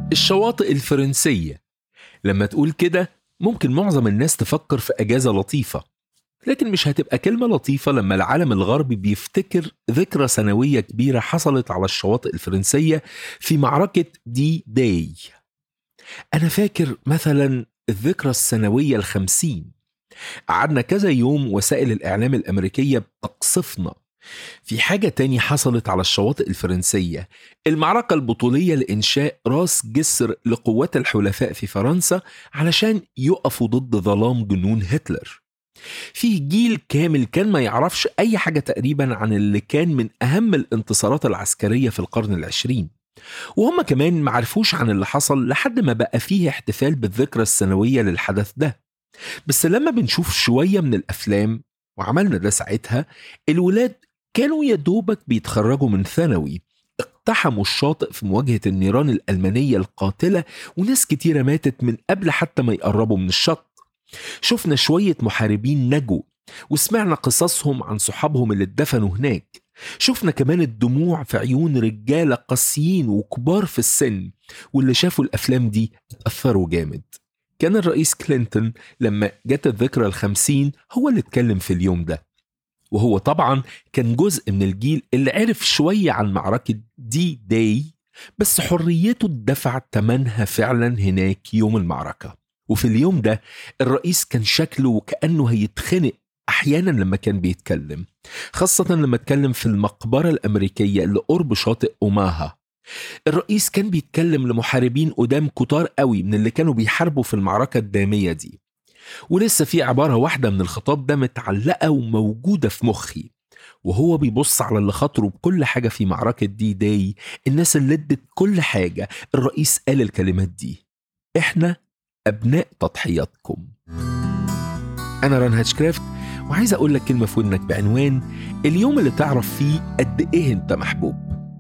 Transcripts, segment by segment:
الشواطئ الفرنسية لما تقول كده ممكن معظم الناس تفكر في أجازة لطيفة لكن مش هتبقى كلمة لطيفة لما العالم الغربي بيفتكر ذكرى سنوية كبيرة حصلت على الشواطئ الفرنسية في معركة دي داي أنا فاكر مثلا الذكرى السنوية الخمسين قعدنا كذا يوم وسائل الإعلام الأمريكية بتقصفنا في حاجة تاني حصلت على الشواطئ الفرنسية المعركة البطولية لإنشاء راس جسر لقوات الحلفاء في فرنسا علشان يقفوا ضد ظلام جنون هتلر في جيل كامل كان ما يعرفش أي حاجة تقريبا عن اللي كان من أهم الانتصارات العسكرية في القرن العشرين وهم كمان ما عرفوش عن اللي حصل لحد ما بقى فيه احتفال بالذكرى السنوية للحدث ده بس لما بنشوف شوية من الأفلام وعملنا ده ساعتها الولاد كانوا يا دوبك بيتخرجوا من ثانوي اقتحموا الشاطئ في مواجهة النيران الألمانية القاتلة وناس كتيرة ماتت من قبل حتى ما يقربوا من الشط شفنا شوية محاربين نجوا وسمعنا قصصهم عن صحابهم اللي اتدفنوا هناك شفنا كمان الدموع في عيون رجالة قاسيين وكبار في السن واللي شافوا الأفلام دي اتأثروا جامد كان الرئيس كلينتون لما جت الذكرى الخمسين هو اللي اتكلم في اليوم ده وهو طبعا كان جزء من الجيل اللي عرف شوية عن معركة دي داي بس حريته اتدفع تمنها فعلا هناك يوم المعركة وفي اليوم ده الرئيس كان شكله وكأنه هيتخنق أحيانا لما كان بيتكلم خاصة لما اتكلم في المقبرة الأمريكية اللي قرب شاطئ أوماها الرئيس كان بيتكلم لمحاربين قدام كتار قوي من اللي كانوا بيحاربوا في المعركة الدامية دي ولسه في عبارة واحدة من الخطاب ده متعلقة وموجودة في مخي وهو بيبص على اللي خاطره بكل حاجة في معركة دي داي الناس اللي ادت كل حاجة الرئيس قال الكلمات دي احنا أبناء تضحياتكم أنا ران هاتشكرافت وعايز أقول لك كلمة في ودنك بعنوان اليوم اللي تعرف فيه قد إيه أنت محبوب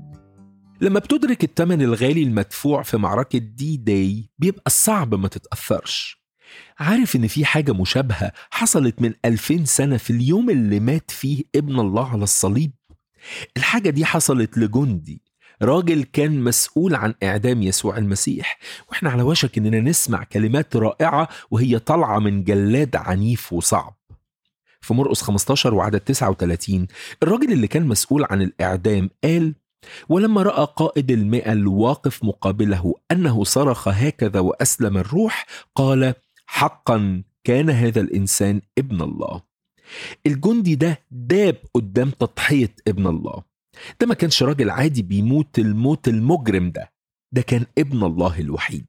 لما بتدرك الثمن الغالي المدفوع في معركة دي داي بيبقى صعب ما تتأثرش عارف إن في حاجة مشابهة حصلت من ألفين سنة في اليوم اللي مات فيه ابن الله على الصليب الحاجة دي حصلت لجندي راجل كان مسؤول عن إعدام يسوع المسيح وإحنا على وشك إننا نسمع كلمات رائعة وهي طالعة من جلاد عنيف وصعب في مرقس 15 وعدد 39 الراجل اللي كان مسؤول عن الإعدام قال ولما رأى قائد المئة الواقف مقابله أنه صرخ هكذا وأسلم الروح قال حقا كان هذا الإنسان ابن الله الجندي ده داب قدام تضحية ابن الله ده ما كانش راجل عادي بيموت الموت المجرم ده ده كان ابن الله الوحيد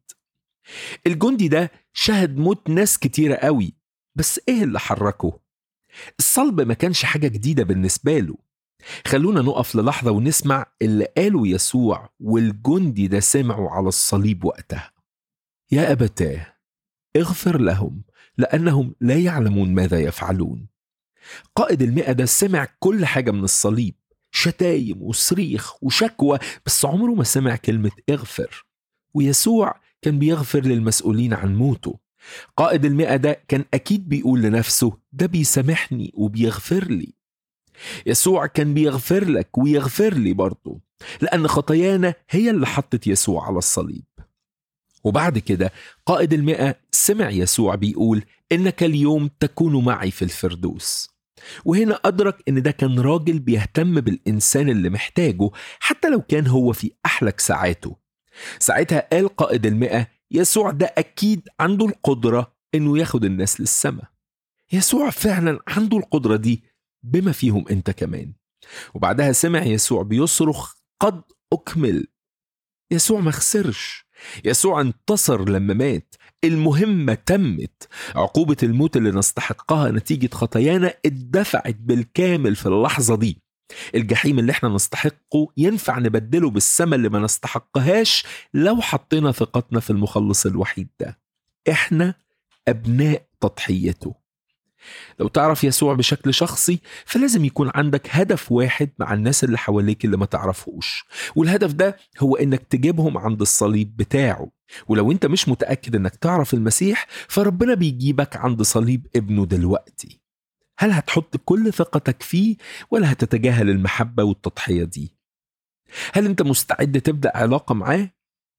الجندي ده شهد موت ناس كتيرة قوي بس ايه اللي حركه الصلب ما كانش حاجة جديدة بالنسبة له خلونا نقف للحظة ونسمع اللي قاله يسوع والجندي ده سمعه على الصليب وقتها يا أبتاه اغفر لهم لأنهم لا يعلمون ماذا يفعلون قائد المئة ده سمع كل حاجة من الصليب شتايم وصريخ وشكوى بس عمره ما سمع كلمة اغفر ويسوع كان بيغفر للمسؤولين عن موته قائد المئة ده كان أكيد بيقول لنفسه ده بيسامحني وبيغفر لي يسوع كان بيغفر لك ويغفر لي برضه لأن خطايانا هي اللي حطت يسوع على الصليب وبعد كده قائد المئة سمع يسوع بيقول إنك اليوم تكون معي في الفردوس وهنا أدرك إن ده كان راجل بيهتم بالإنسان اللي محتاجه حتى لو كان هو في أحلك ساعاته ساعتها قال قائد المئة يسوع ده أكيد عنده القدرة إنه ياخد الناس للسماء يسوع فعلا عنده القدرة دي بما فيهم أنت كمان وبعدها سمع يسوع بيصرخ قد أكمل يسوع ما خسرش يسوع انتصر لما مات المهمة تمت عقوبة الموت اللي نستحقها نتيجة خطايانا اتدفعت بالكامل في اللحظة دي الجحيم اللي احنا نستحقه ينفع نبدله بالسما اللي ما نستحقهاش لو حطينا ثقتنا في المخلص الوحيد ده احنا أبناء تضحيته لو تعرف يسوع بشكل شخصي فلازم يكون عندك هدف واحد مع الناس اللي حواليك اللي ما تعرفوش والهدف ده هو انك تجيبهم عند الصليب بتاعه ولو انت مش متأكد انك تعرف المسيح فربنا بيجيبك عند صليب ابنه دلوقتي هل هتحط كل ثقتك فيه ولا هتتجاهل المحبة والتضحية دي هل انت مستعد تبدأ علاقة معاه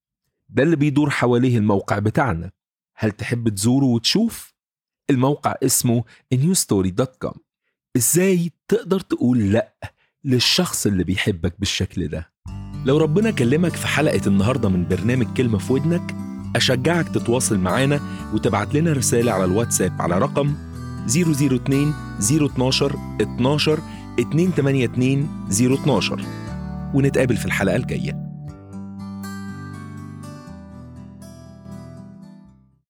ده اللي بيدور حواليه الموقع بتاعنا هل تحب تزوره وتشوف؟ الموقع اسمه newstory.com ازاي تقدر تقول لأ للشخص اللي بيحبك بالشكل ده لو ربنا كلمك في حلقة النهاردة من برنامج كلمة في ودنك أشجعك تتواصل معانا وتبعت لنا رسالة على الواتساب على رقم 002 012 12 282 012 ونتقابل في الحلقة الجاية